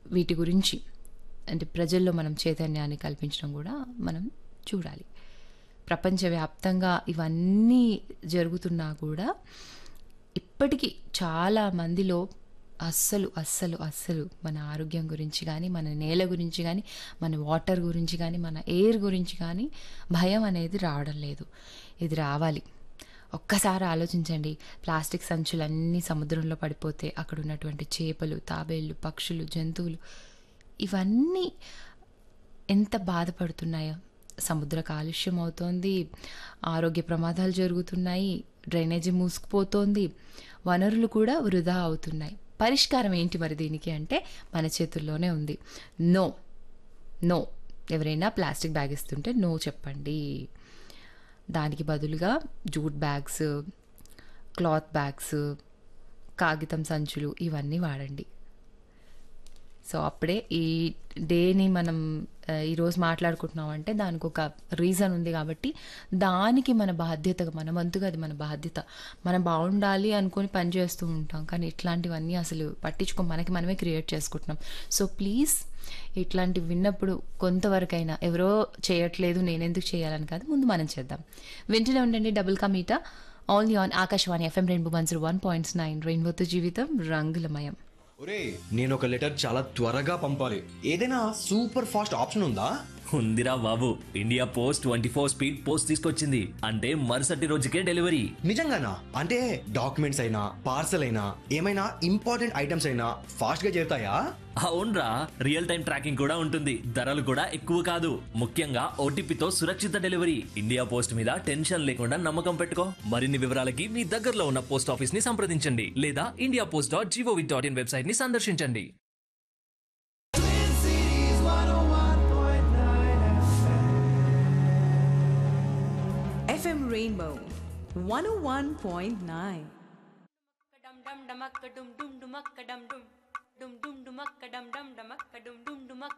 వీటి గురించి అంటే ప్రజల్లో మనం చైతన్యాన్ని కల్పించడం కూడా మనం చూడాలి ప్రపంచవ్యాప్తంగా ఇవన్నీ జరుగుతున్నా కూడా ఇప్పటికీ చాలా మందిలో అస్సలు అస్సలు అస్సలు మన ఆరోగ్యం గురించి కానీ మన నేల గురించి కానీ మన వాటర్ గురించి కానీ మన ఎయిర్ గురించి కానీ భయం అనేది రావడం లేదు ఇది రావాలి ఒక్కసారి ఆలోచించండి ప్లాస్టిక్ సంచులన్నీ సముద్రంలో పడిపోతే అక్కడ ఉన్నటువంటి చేపలు తాబేళ్ళు పక్షులు జంతువులు ఇవన్నీ ఎంత బాధపడుతున్నాయో సముద్ర కాలుష్యం అవుతోంది ఆరోగ్య ప్రమాదాలు జరుగుతున్నాయి డ్రైనేజీ మూసుకుపోతోంది వనరులు కూడా వృధా అవుతున్నాయి పరిష్కారం ఏంటి మరి దీనికి అంటే మన చేతుల్లోనే ఉంది నో నో ఎవరైనా ప్లాస్టిక్ బ్యాగ్ ఇస్తుంటే నో చెప్పండి దానికి బదులుగా జూట్ బ్యాగ్స్ క్లాత్ బ్యాగ్స్ కాగితం సంచులు ఇవన్నీ వాడండి సో అప్పుడే ఈ డేని మనం ఆ, ఈరోజు మాట్లాడుకుంటున్నాం అంటే దానికి ఒక రీజన్ ఉంది కాబట్టి దానికి మన బాధ్యతగా మన వంతుగా అది మన బాధ్యత మనం బాగుండాలి అనుకొని పని చేస్తూ ఉంటాం కానీ ఇట్లాంటివన్నీ అసలు పట్టించుకో మనకి మనమే క్రియేట్ చేసుకుంటున్నాం సో ప్లీజ్ ఇట్లాంటివి విన్నప్పుడు కొంతవరకైనా ఎవరో చేయట్లేదు నేనెందుకు చేయాలని కాదు ముందు మనం చేద్దాం వింటూనే ఉండండి డబుల్ కా మీటా only on Akashvani FM rainbow one zero one points nine రెయిన్బోతో జీవితం రంగులమయం ఒరే నేను ఒక లెటర్ చాలా త్వరగా పంపాలి ఏదైనా సూపర్ ఫాస్ట్ ఆప్షన్ ఉందా ఉందిరా బాబు India post twenty four speed post తీసుకొచ్చింది అంటే మరుసటి రోజుకే డెలివరీ నిజంగానా అంటే డాక్యుమెంట్స్ అయినా పార్సల్ అయినా ఏమైనా ఇంపార్టెంట్ ఐటమ్స్ అయినా ఫాస్ట్ గా చేరుతాయా అవునరా రియల్ టైం ట్రాకింగ్ కూడా ఉంటుంది ధరలు కూడా ఎక్కువ కాదు ముఖ్యంగా ఓటీపీతో సురక్షిత డెలివరీ ఇండియా పోస్ట్ మీద టెన్షన్ లేకుండా నమ్మకం పెట్టుకో మరిన్ని వివరాలకి మీ దగ్గరలో ఉన్న పోస్ట్ ఆఫీస్ ని సంప్రదించండి లేదా India post dot GOV dot in website ని సందర్శించండి FM Rainbow 101.9. dum dum dumakka dum dum dumakka dum dum dum dum dumakka dum dum dumakka dum dum dumakka